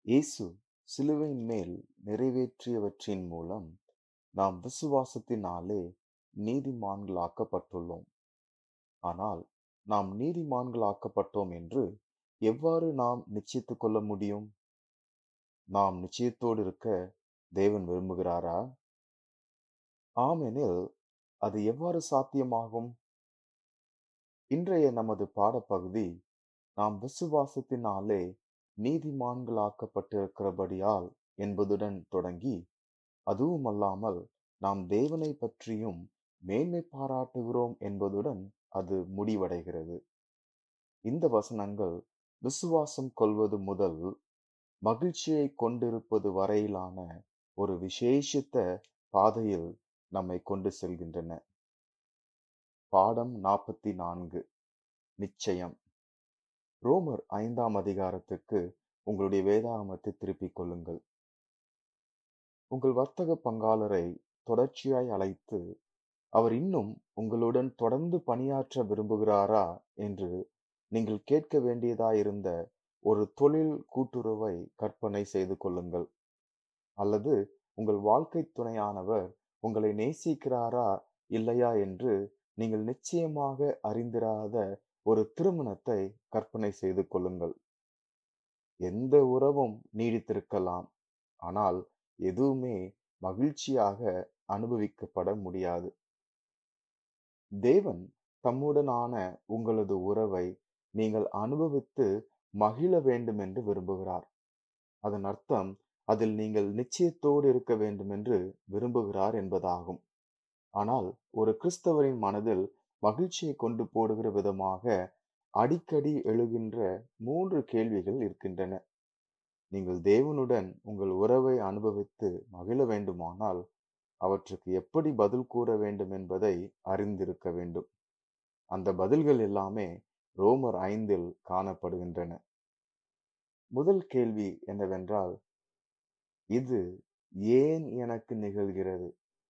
இயேசு சிலுவையின் மேல் நிறைவேற்றியவற்றின் மூலம் நாம் விசுவாசத்தினாலே நீதிமான்களாக்கப்பட்டுள்ளோம் ஆனால் நாம் நீதிமான்களாக்கப்பட்டோம் என்று எவ்வாறு நாம் நிச்சயித்துக் கொள்ள முடியும் நாம் நிச்சயத்தோடு இருக்க தேவன் விரும்புகிறாரா ஆமெனில் அது எவ்வாறு சாத்தியமாகும் இன்றைய நமது பாடப்பகுதி நாம் விசுவாசத்தினாலே நீதிமான்களாக்கப்பட்டிருக்கிறபடியால் என்பதுடன் தொடங்கி அதுவுமல்லாமல் நாம் தேவனை பற்றியும் மேன்மை பாராட்டுகிறோம் என்பதுடன் அது முடிவடைகிறது இந்த வசனங்கள் விசுவாசம் கொள்வது முதல் மகிழ்ச்சியை கொண்டிருப்பது வரையிலான ஒரு விசேஷித்த பாதையில் நம்மை கொண்டு செல்கின்றன பாடம் நாற்பத்தி நான்கு நிச்சயம் ரோமர் ஐந்தாம் அதிகாரத்துக்கு உங்களுடைய வேதாகமத்தை திருப்பிக் கொள்ளுங்கள் உங்கள் வர்த்தக பங்காளரை தொடர்ச்சியாய் அழைத்து அவர் இன்னும் உங்களுடன் தொடர்ந்து பணியாற்ற விரும்புகிறாரா என்று நீங்கள் கேட்க வேண்டியதாயிருந்த ஒரு தொழில் கூட்டுறவை கற்பனை செய்து கொள்ளுங்கள் அல்லது உங்கள் வாழ்க்கை துணையானவர் உங்களை நேசிக்கிறாரா இல்லையா என்று நீங்கள் நிச்சயமாக அறிந்திராத ஒரு திருமணத்தை கற்பனை செய்து கொள்ளுங்கள் எந்த உறவும் நீடித்திருக்கலாம் ஆனால் எதுவுமே மகிழ்ச்சியாக அனுபவிக்கப்பட முடியாது தேவன் தம்முடனான உங்களது உறவை நீங்கள் அனுபவித்து மகிழ வேண்டும் என்று விரும்புகிறார் அதன் அர்த்தம் அதில் நீங்கள் நிச்சயத்தோடு இருக்க வேண்டும் என்று விரும்புகிறார் என்பதாகும் ஆனால் ஒரு கிறிஸ்தவரின் மனதில் மகிழ்ச்சியை கொண்டு போடுகிற விதமாக அடிக்கடி எழுகின்ற மூன்று கேள்விகள் இருக்கின்றன நீங்கள் தேவனுடன் உங்கள் உறவை அனுபவித்து மகிழ வேண்டுமானால் அவற்றுக்கு எப்படி பதில் கூற வேண்டும் என்பதை அறிந்திருக்க வேண்டும் அந்த பதில்கள் எல்லாமே ரோமர் ஐந்தில் காணப்படுகின்றன முதல் கேள்வி என்னவென்றால் இது ஏன் எனக்கு நிகழ்கிறது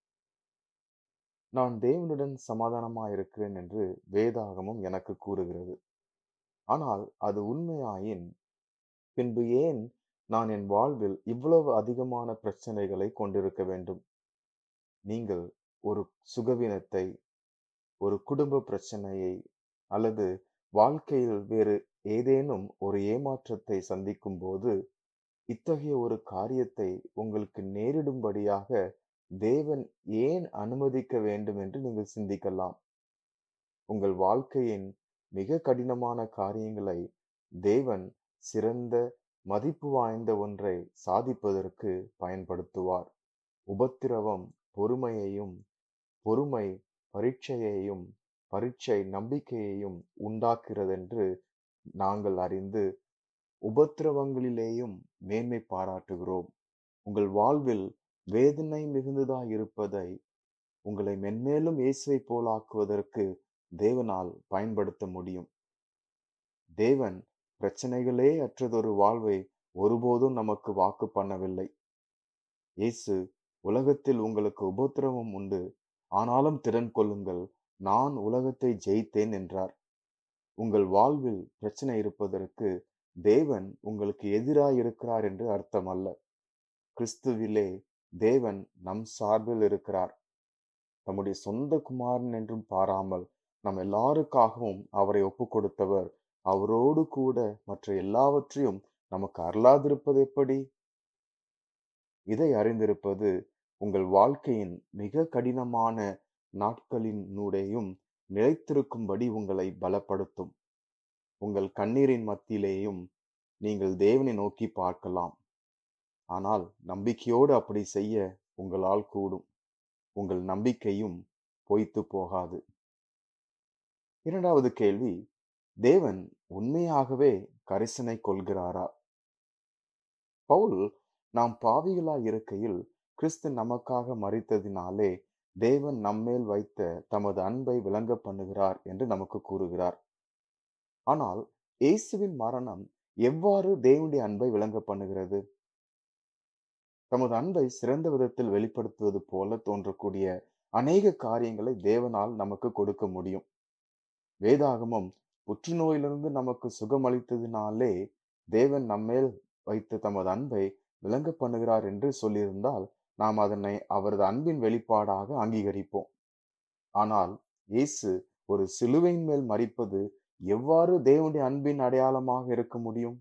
நான் தேவனுடன் சமாதானமாயிருக்கிறேன் என்று வேதாகமும் எனக்கு கூறுகிறது ஆனால் அது உண்மையாயின் பின்பு ஏன் நான் என் வாழ்வில் இவ்வளவு அதிகமான பிரச்சனைகளை கொண்டிருக்க வேண்டும் நீங்கள் ஒரு சுகவீனத்தை ஒரு குடும்ப பிரச்சனையை அல்லது வாழ்க்கையில் வேறு ஏதேனும் ஒரு ஏமாற்றத்தை சந்திக்கும் போது இத்தகைய ஒரு காரியத்தை உங்களுக்கு நேரிடும்படியாக தேவன் ஏன் அனுமதிக்க வேண்டும் என்று நீங்கள் சிந்திக்கலாம் உங்கள் வாழ்க்கையின் மிக கடினமான காரியங்களை தேவன் சிறந்த மதிப்பு வாய்ந்த ஒன்றை சாதிப்பதற்கு பயன்படுத்துவார் உபத்திரவம் பொறுமையையும் பொறுமை பரீட்சையையும் பரீட்சை நம்பிக்கையையும் உண்டாக்குகிறதென்று நாங்கள் அறிந்து உபத்திரவங்களிலேயும் மேன்மை பாராட்டுகிறோம் உங்கள் வாழ்வில் வேதனை மிகுந்ததாய் இருப்பதை உங்களை மென்மேலும் இயேசுவை போலாக்குவதற்கு தேவனால் பயன்படுத்த முடியும் தேவன் பிரச்சனைகளே அற்றதொரு வாழ்வை ஒருபோதும் நமக்கு வாக்கு பண்ணவில்லை இயேசு உலகத்தில் உங்களுக்கு உபத்திரவம் உண்டு ஆனாலும் திறன் கொள்ளுங்கள் நான் உலகத்தை ஜெயித்தேன் என்றார் உங்கள் வாழ்வில் பிரச்சனை இருப்பதற்கு தேவன் உங்களுக்கு எதிராய் இருக்கிறார் என்று அர்த்தம் அல்ல கிறிஸ்துவிலே தேவன் நம் சார்பில் இருக்கிறார் தம்முடைய சொந்த குமாரன் என்றும் பாராமல் நம் எல்லாருக்காகவும் அவரை ஒப்பு கொடுத்தவர் அவரோடு கூட மற்ற எல்லாவற்றையும் நமக்கு அருளாதிருப்பது எப்படி இதை அறிந்திருப்பது உங்கள் வாழ்க்கையின் மிக கடினமான நாட்களினூடேயும் நிலைத்திருக்கும்படி உங்களை பலப்படுத்தும் உங்கள் கண்ணீரின் மத்தியிலேயும் நீங்கள் தேவனை நோக்கி பார்க்கலாம் ஆனால் நம்பிக்கையோடு அப்படி செய்ய உங்களால் கூடும் உங்கள் நம்பிக்கையும் பொய்த்து போகாது இரண்டாவது கேள்வி தேவன் உண்மையாகவே கரிசனை கொள்கிறாரா பவுல் நாம் பாவிகளாய் இருக்கையில் கிறிஸ்து நமக்காக மறித்ததினாலே தேவன் நம்மேல் வைத்த தமது அன்பை விளங்க பண்ணுகிறார் என்று நமக்கு கூறுகிறார் ஆனால் இயேசுவின் மரணம் எவ்வாறு தேவனுடைய அன்பை விளங்க பண்ணுகிறது தமது அன்பை சிறந்த விதத்தில் வெளிப்படுத்துவது போல தோன்றக்கூடிய அநேக காரியங்களை தேவனால் நமக்கு கொடுக்க முடியும் வேதாகமம் புற்றுநோயிலிருந்து நமக்கு சுகமளித்ததினாலே தேவன் நம்மேல் வைத்து தமது அன்பை விளங்க பண்ணுகிறார் என்று சொல்லியிருந்தால் நாம் அதனை அவரது அன்பின் வெளிப்பாடாக அங்கீகரிப்போம் ஆனால் இயேசு ஒரு சிலுவையின் மேல் மறிப்பது எவ்வாறு தேவனுடைய அன்பின் அடையாளமாக இருக்க முடியும்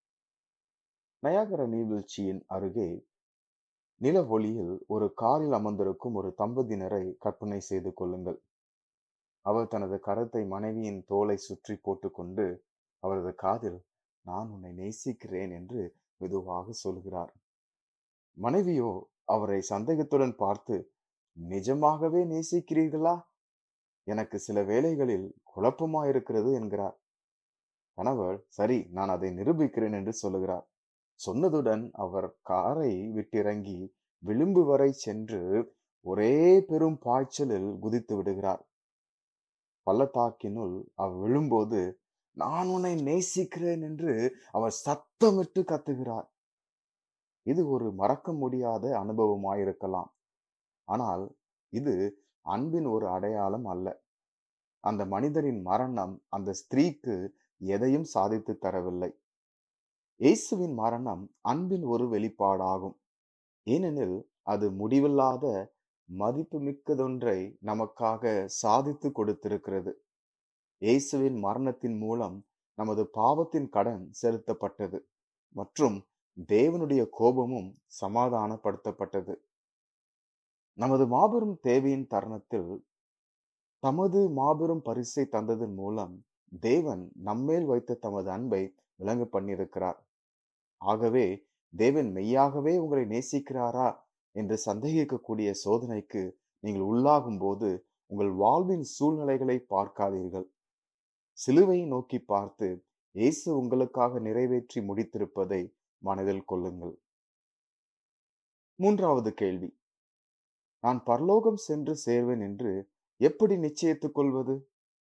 நயாகர நீர்வீழ்ச்சியின் அருகே நில ஒளியில் ஒரு காரில் அமர்ந்திருக்கும் ஒரு தம்பதியினரை கற்பனை செய்து கொள்ளுங்கள் அவர் தனது கரத்தை மனைவியின் தோலை சுற்றி போட்டுக்கொண்டு அவரது காதில் நான் உன்னை நேசிக்கிறேன் என்று மெதுவாக சொல்கிறார் மனைவியோ அவரை சந்தேகத்துடன் பார்த்து நிஜமாகவே நேசிக்கிறீர்களா எனக்கு சில வேளைகளில் குழப்பமா இருக்கிறது என்கிறார் கணவர் சரி நான் அதை நிரூபிக்கிறேன் என்று சொல்லுகிறார் சொன்னதுடன் அவர் காரை விட்டிறங்கி விளிம்பு வரை சென்று ஒரே பெரும் பாய்ச்சலில் குதித்து விடுகிறார் பள்ளத்தாக்கினுள் அவர் விழும்போது நான் உன்னை நேசிக்கிறேன் என்று அவர் சத்தமிட்டு கத்துகிறார் இது ஒரு மறக்க முடியாத அனுபவமாயிருக்கலாம் ஆனால் இது அன்பின் ஒரு அடையாளம் அல்ல அந்த மனிதரின் மரணம் அந்த ஸ்திரீக்கு எதையும் சாதித்து தரவில்லை இயேசுவின் மரணம் அன்பின் ஒரு வெளிப்பாடாகும் ஏனெனில் அது முடிவில்லாத மதிப்புமிக்கதொன்றை நமக்காக சாதித்து கொடுத்திருக்கிறது இயேசுவின் மரணத்தின் மூலம் நமது பாவத்தின் கடன் செலுத்தப்பட்டது மற்றும் தேவனுடைய கோபமும் சமாதானப்படுத்தப்பட்டது நமது மாபெரும் தேவையின் தருணத்தில் தமது மாபெரும் பரிசை தந்ததன் மூலம் தேவன் நம்மேல் வைத்த தமது அன்பை விளங்க பண்ணியிருக்கிறார் ஆகவே தேவன் மெய்யாகவே உங்களை நேசிக்கிறாரா என்று சந்தேகிக்கக்கூடிய சோதனைக்கு நீங்கள் உள்ளாகும் போது உங்கள் வாழ்வின் சூழ்நிலைகளை பார்க்காதீர்கள் சிலுவையை நோக்கி பார்த்து இயேசு உங்களுக்காக நிறைவேற்றி முடித்திருப்பதை மனதில் கொள்ளுங்கள் மூன்றாவது கேள்வி நான் பரலோகம் சென்று சேர்வேன் என்று எப்படி நிச்சயித்துக் கொள்வது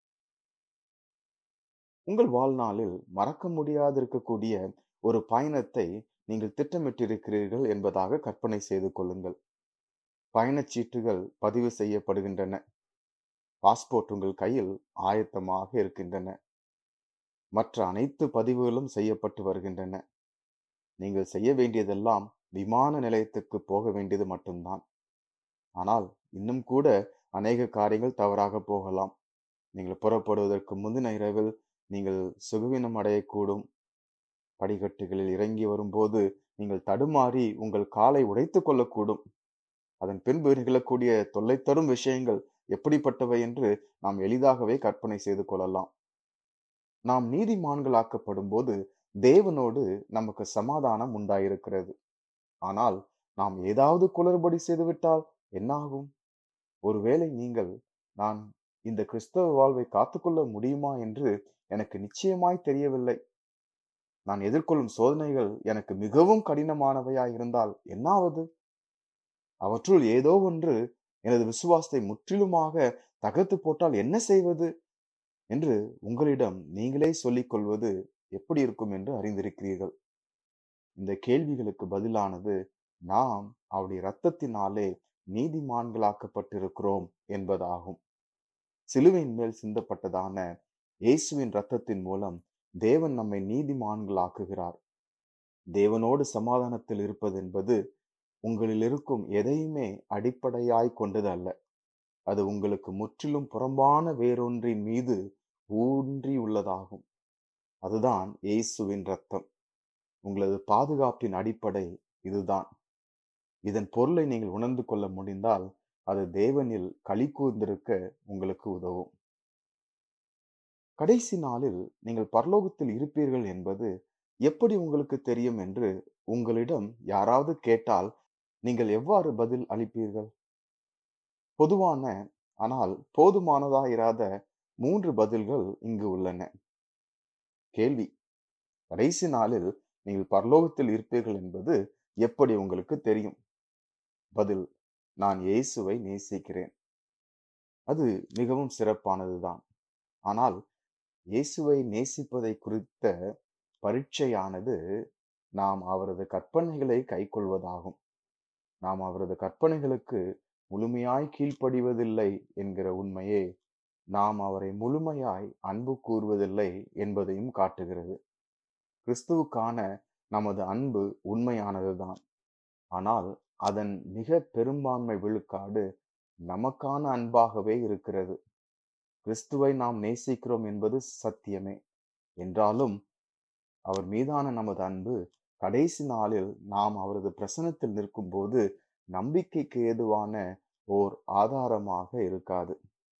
உங்கள் வாழ்நாளில் மறக்க முடியாதிருக்கக்கூடிய ஒரு பயணத்தை நீங்கள் திட்டமிட்டிருக்கிறீர்கள் என்பதாக கற்பனை செய்து கொள்ளுங்கள் பயணச்சீட்டுகள் பதிவு செய்யப்படுகின்றன பாஸ்போர்ட் உங்கள் கையில் ஆயத்தமாக இருக்கின்றன மற்ற அனைத்து பதிவுகளும் செய்யப்பட்டு வருகின்றன நீங்கள் செய்ய வேண்டியதெல்லாம் விமான நிலையத்துக்கு போக வேண்டியது மட்டும்தான் ஆனால் இன்னும் கூட அநேக காரியங்கள் தவறாக போகலாம் நீங்கள் புறப்படுவதற்கு முந்தின இரவில் நீங்கள் சுகவீனம் அடையக்கூடும் படிக்கட்டுகளில் இறங்கி வரும்போது நீங்கள் தடுமாறி உங்கள் காலை உடைத்து கொள்ளக்கூடும் அதன் பின்பு நிகழக்கூடிய தொல்லை தரும் விஷயங்கள் எப்படிப்பட்டவை என்று நாம் எளிதாகவே கற்பனை செய்து கொள்ளலாம் நாம் நீதிமான்களாக்கப்படும் போது தேவனோடு நமக்கு சமாதானம் உண்டாயிருக்கிறது ஆனால் நாம் ஏதாவது குளறுபடி செய்துவிட்டால் என்னாகும் ஒருவேளை நீங்கள் நான் இந்த கிறிஸ்தவ வாழ்வை காத்துக்கொள்ள முடியுமா என்று எனக்கு நிச்சயமாய் தெரியவில்லை நான் எதிர்கொள்ளும் சோதனைகள் எனக்கு மிகவும் கடினமானவையாய் இருந்தால் என்னாவது அவற்றுள் ஏதோ ஒன்று எனது விசுவாசத்தை முற்றிலுமாக தகர்த்து போட்டால் என்ன செய்வது என்று உங்களிடம் நீங்களே சொல்லிக் கொள்வது எப்படி இருக்கும் என்று அறிந்திருக்கிறீர்கள் இந்த கேள்விகளுக்கு பதிலானது நாம் அவருடைய இரத்தத்தினாலே நீதிமான்களாக்கப்பட்டிருக்கிறோம் என்பதாகும் சிலுவையின் மேல் சிந்தப்பட்டதான இயேசுவின் இரத்தத்தின் மூலம் தேவன் நம்மை நீதிமான்களாக்குகிறார் தேவனோடு சமாதானத்தில் இருப்பது என்பது உங்களில் இருக்கும் எதையுமே அடிப்படையாய் கொண்டது அல்ல அது உங்களுக்கு முற்றிலும் புறம்பான வேறொன்றின் மீது ஊன்றி உள்ளதாகும் அதுதான் இயேசுவின் ரத்தம் உங்களது பாதுகாப்பின் அடிப்படை இதுதான் இதன் பொருளை நீங்கள் உணர்ந்து கொள்ள முடிந்தால் அது தேவனில் களி கூர்ந்திருக்க உங்களுக்கு உதவும் கடைசி நாளில் நீங்கள் பரலோகத்தில் இருப்பீர்கள் என்பது எப்படி உங்களுக்கு தெரியும் என்று உங்களிடம் யாராவது கேட்டால் நீங்கள் எவ்வாறு பதில் அளிப்பீர்கள் பொதுவான ஆனால் போதுமானதாயிராத மூன்று பதில்கள் இங்கு உள்ளன கேள்வி கடைசி நாளில் நீங்கள் பரலோகத்தில் இருப்பீர்கள் என்பது எப்படி உங்களுக்கு தெரியும் பதில் நான் இயேசுவை நேசிக்கிறேன் அது மிகவும் சிறப்பானதுதான் ஆனால் இயேசுவை நேசிப்பதை குறித்த பரீட்சையானது நாம் அவரது கற்பனைகளை கைக்கொள்வதாகும் நாம் அவரது கற்பனைகளுக்கு முழுமையாய் கீழ்ப்படிவதில்லை என்கிற உண்மையே நாம் அவரை முழுமையாய் அன்பு கூறுவதில்லை என்பதையும் காட்டுகிறது கிறிஸ்துவுக்கான நமது அன்பு உண்மையானதுதான் ஆனால் அதன் மிக பெரும்பான்மை விழுக்காடு நமக்கான அன்பாகவே இருக்கிறது கிறிஸ்துவை நாம் நேசிக்கிறோம் என்பது சத்தியமே என்றாலும் அவர் மீதான நமது அன்பு கடைசி நாளில் நாம் அவரது பிரசனத்தில் நிற்கும்போது நம்பிக்கைக்கு ஏதுவான ஓர் ஆதாரமாக இருக்காது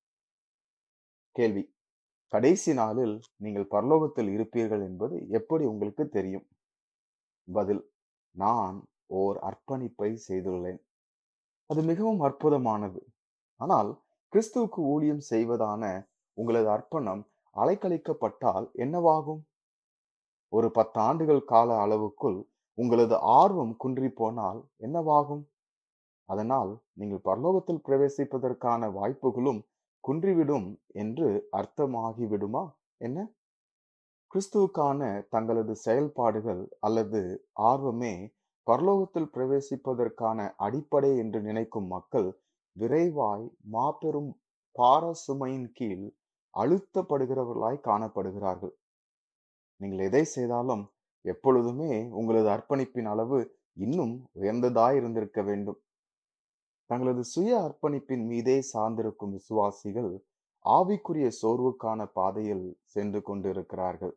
கேள்வி கடைசி நாளில் நீங்கள் பரலோகத்தில் இருப்பீர்கள் என்பது எப்படி உங்களுக்கு தெரியும் பதில் நான் ஓர் அர்ப்பணிப்பை செய்துள்ளேன் அது மிகவும் அற்புதமானது ஆனால் கிறிஸ்துவுக்கு ஊழியம் செய்வதான உங்களது அர்ப்பணம் அலைக்கழிக்கப்பட்டால் என்னவாகும் ஒரு பத்து ஆண்டுகள் கால அளவுக்குள் உங்களது ஆர்வம் குன்றி போனால் என்னவாகும் அதனால் நீங்கள் பரலோகத்தில் பிரவேசிப்பதற்கான வாய்ப்புகளும் குன்றிவிடும் என்று அர்த்தமாகிவிடுமா என்ன கிறிஸ்துவுக்கான தங்களது செயல்பாடுகள் அல்லது ஆர்வமே பரலோகத்தில் பிரவேசிப்பதற்கான அடிப்படை என்று நினைக்கும் மக்கள் விரைவாய் மாபெரும் பார சுமையின் கீழ் அழுத்தப்படுகிறவர்களாய் காணப்படுகிறார்கள் நீங்கள் எதை செய்தாலும் எப்பொழுதுமே உங்களது அர்ப்பணிப்பின் அளவு இன்னும் உயர்ந்ததாய் இருந்திருக்க வேண்டும் தங்களது சுய அர்ப்பணிப்பின் மீதே சார்ந்திருக்கும் விசுவாசிகள் ஆவிக்குரிய சோர்வுக்கான பாதையில் சென்று கொண்டிருக்கிறார்கள்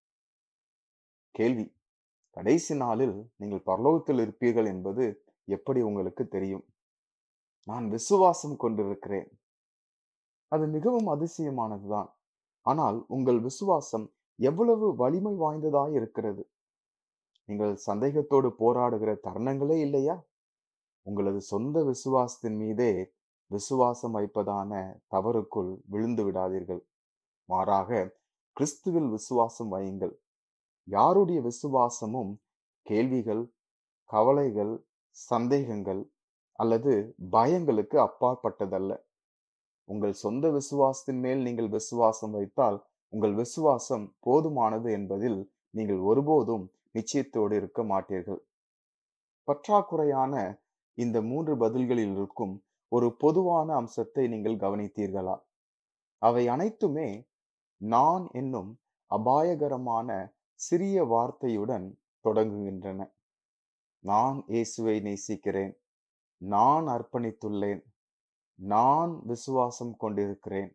கேள்வி கடைசி நாளில் நீங்கள் பரலோகத்தில் இருப்பீர்கள் என்பது எப்படி உங்களுக்கு தெரியும் நான் விசுவாசம் கொண்டிருக்கிறேன் அது மிகவும் அதிசயமானதுதான் ஆனால் உங்கள் விசுவாசம் எவ்வளவு வலிமை வாய்ந்ததாய் இருக்கிறது நீங்கள் சந்தேகத்தோடு போராடுகிற தருணங்களே இல்லையா உங்களது சொந்த விசுவாசத்தின் மீதே விசுவாசம் வைப்பதான தவறுக்குள் விழுந்து விடாதீர்கள் மாறாக கிறிஸ்துவில் விசுவாசம் வையுங்கள் யாருடைய விசுவாசமும் கேள்விகள் கவலைகள் சந்தேகங்கள் அல்லது பயங்களுக்கு அப்பாற்பட்டதல்ல உங்கள் சொந்த விசுவாசத்தின் மேல் நீங்கள் விசுவாசம் வைத்தால் உங்கள் விசுவாசம் போதுமானது என்பதில் நீங்கள் ஒருபோதும் நிச்சயத்தோடு இருக்க மாட்டீர்கள் பற்றாக்குறையான இந்த மூன்று பதில்களில் இருக்கும் ஒரு பொதுவான அம்சத்தை நீங்கள் கவனித்தீர்களா அவை அனைத்துமே நான் என்னும் அபாயகரமான சிறிய வார்த்தையுடன் தொடங்குகின்றன நான் இயேசுவை நேசிக்கிறேன் நான் அர்ப்பணித்துள்ளேன் நான் விசுவாசம் கொண்டிருக்கிறேன்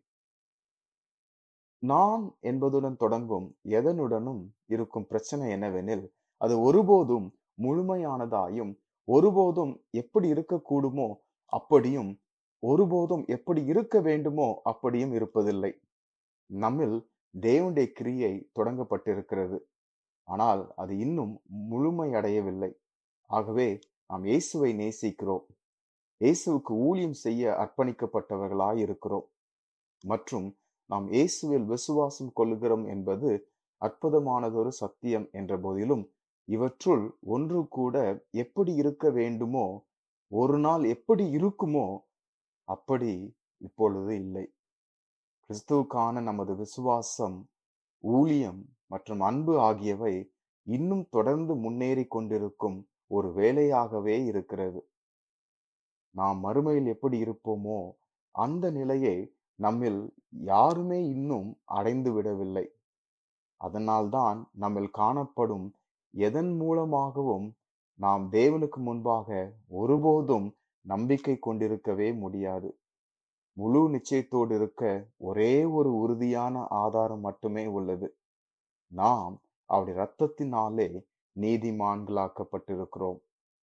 நான் என்பதுடன் தொடங்கும் எதனுடனும் இருக்கும் பிரச்சனை என்னவெனில் அது ஒருபோதும் முழுமையானதாயும் ஒருபோதும் எப்படி இருக்கக்கூடுமோ அப்படியும் ஒருபோதும் எப்படி இருக்க வேண்டுமோ அப்படியும் இருப்பதில்லை நம்மில் தேவனுடைய கிரியை தொடங்கப்பட்டிருக்கிறது ஆனால் அது இன்னும் முழுமையடையவில்லை ஆகவே நாம் இயேசுவை நேசிக்கிறோம் இயேசுவுக்கு ஊழியம் செய்ய அர்ப்பணிக்கப்பட்டவர்களாய் இருக்கிறோம் மற்றும் நாம் இயேசுவில் விசுவாசம் கொள்ளுகிறோம் என்பது அற்புதமானதொரு சத்தியம் என்ற போதிலும் இவற்றுள் ஒன்று கூட எப்படி இருக்க வேண்டுமோ ஒரு நாள் எப்படி இருக்குமோ அப்படி இப்பொழுது இல்லை கிறிஸ்துவுக்கான நமது விசுவாசம் ஊழியம் மற்றும் அன்பு ஆகியவை இன்னும் தொடர்ந்து முன்னேறி கொண்டிருக்கும் ஒரு வேலையாகவே இருக்கிறது நாம் மறுமையில் எப்படி இருப்போமோ அந்த நிலையை நம்மில் யாருமே இன்னும் அடைந்து விடவில்லை அதனால்தான் நம்மில் காணப்படும் எதன் மூலமாகவும் நாம் தேவனுக்கு முன்பாக ஒருபோதும் நம்பிக்கை கொண்டிருக்கவே முடியாது முழு நிச்சயத்தோடு இருக்க ஒரே ஒரு உறுதியான ஆதாரம் மட்டுமே உள்ளது நாம் அவருடைய இரத்தத்தினாலே நீதிமான்களாக்கப்பட்டிருக்கிறோம்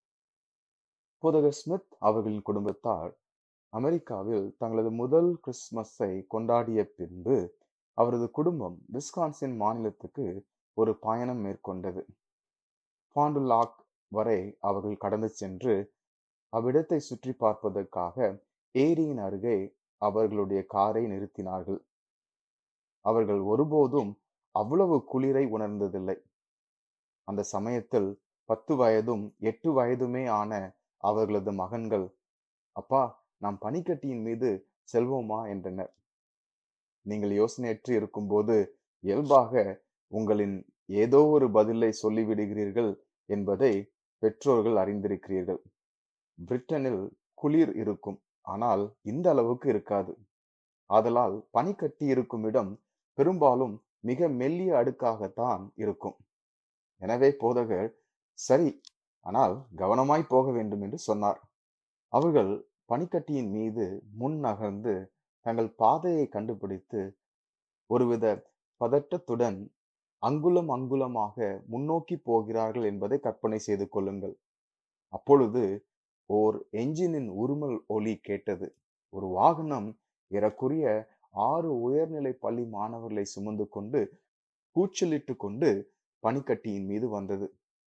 போதகர் ஸ்மித் அவர்களின் குடும்பத்தார் அமெரிக்காவில் தங்களது முதல் கிறிஸ்துமஸை கொண்டாடிய பின்பு அவரது குடும்பம் விஸ்கான்சின் மாநிலத்துக்கு ஒரு பயணம் மேற்கொண்டது பாண்டுலாக் வரை அவர்கள் கடந்து சென்று அவ்விடத்தை சுற்றி பார்ப்பதற்காக ஏரியின் அருகே அவர்களுடைய காரை நிறுத்தினார்கள் அவர்கள் ஒருபோதும் அவ்வளவு குளிரை உணர்ந்ததில்லை அந்த சமயத்தில் பத்து வயதும் எட்டு வயதுமே ஆன அவர்களது மகன்கள் அப்பா நாம் பனிக்கட்டியின் மீது செல்வோமா என்றனர் நீங்கள் யோசனையற்று இருக்கும்போது இயல்பாக உங்களின் ஏதோ ஒரு பதிலை சொல்லிவிடுகிறீர்கள் என்பதை பெற்றோர்கள் அறிந்திருக்கிறீர்கள் பிரிட்டனில் குளிர் இருக்கும் ஆனால் இந்த அளவுக்கு இருக்காது ஆதலால் பனிக்கட்டி இருக்கும் இடம் பெரும்பாலும் மிக மெல்லிய அடுக்காகத்தான் இருக்கும் எனவே போதகர் சரி ஆனால் கவனமாய் போக வேண்டும் என்று சொன்னார் அவர்கள் பனிக்கட்டியின் மீது முன் நகர்ந்து தங்கள் பாதையை கண்டுபிடித்து ஒருவித பதட்டத்துடன் அங்குலம் அங்குலமாக முன்னோக்கி போகிறார்கள் என்பதை கற்பனை செய்து கொள்ளுங்கள் அப்பொழுது ஓர் என்ஜினின் உருமல் ஒலி கேட்டது ஒரு வாகனம் ஏறக்குறைய ஆறு உயர்நிலை பள்ளி மாணவர்களை சுமந்து கொண்டு கூச்சலிட்டு கொண்டு பனிக்கட்டியின் மீது வந்தது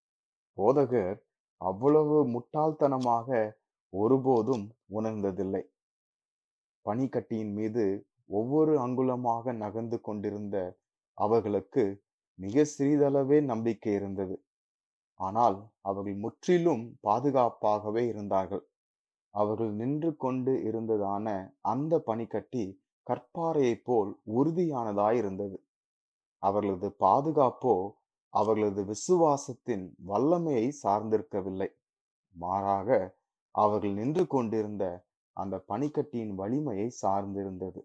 போதகர் அவ்வளவு முட்டாள்தனமாக ஒருபோதும் உணர்ந்ததில்லை பனிக்கட்டியின் மீது ஒவ்வொரு அங்குலமாக நகர்ந்து கொண்டிருந்த அவர்களுக்கு மிக சிறிதளவே நம்பிக்கை இருந்தது ஆனால் அவர்கள் முற்றிலும் பாதுகாப்பாகவே இருந்தார்கள் அவர்கள் நின்று கொண்டு இருந்ததான அந்த பனிக்கட்டி கற்பாறையைப் போல் உறுதியானதாய் இருந்தது அவர்களது பாதுகாப்போ அவர்களது விசுவாசத்தின் வல்லமையை சார்ந்திருக்கவில்லை மாறாக அவர்கள் நின்று கொண்டிருந்த அந்த பனிக்கட்டியின் வலிமையை சார்ந்திருந்தது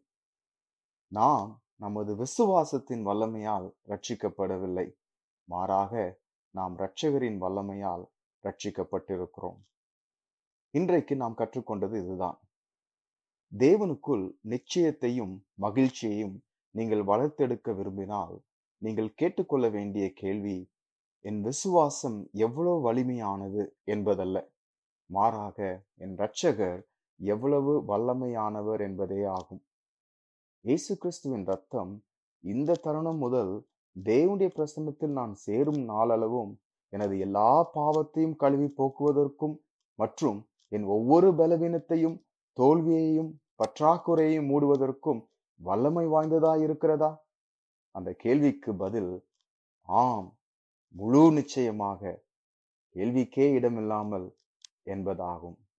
நாம் நமது விசுவாசத்தின் வல்லமையால் ரட்சிக்கப்படவில்லை மாறாக நாம் இரட்சகரின் வல்லமையால் ரட்சிக்கப்பட்டிருக்கிறோம் இன்றைக்கு நாம் கற்றுக்கொண்டது இதுதான் தேவனுக்குள் நிச்சயத்தையும் மகிழ்ச்சியையும் நீங்கள் வளர்த்தெடுக்க விரும்பினால் நீங்கள் கேட்டுக்கொள்ள வேண்டிய கேள்வி என் விசுவாசம் எவ்வளவு வலிமையானது என்பதல்ல மாறாக என் இரட்சகர் எவ்வளவு வல்லமையானவர் என்பதே ஆகும் இயேசு கிறிஸ்துவின் ரத்தம் இந்த தருணம் முதல் தேவனுடைய பிரசன்னத்தில் நான் சேரும் நாளளவும் எனது எல்லா பாவத்தையும் கழுவி போக்குவதற்கும் மற்றும் என் ஒவ்வொரு பலவீனத்தையும் தோல்வியையும் பற்றாக்குறையையும் மூடுவதற்கும் வல்லமை வாய்ந்ததா இருக்கிறதா அந்த கேள்விக்கு பதில் ஆம் முழு நிச்சயமாக கேள்விக்கே இடமில்லாமல் என்பதாகும்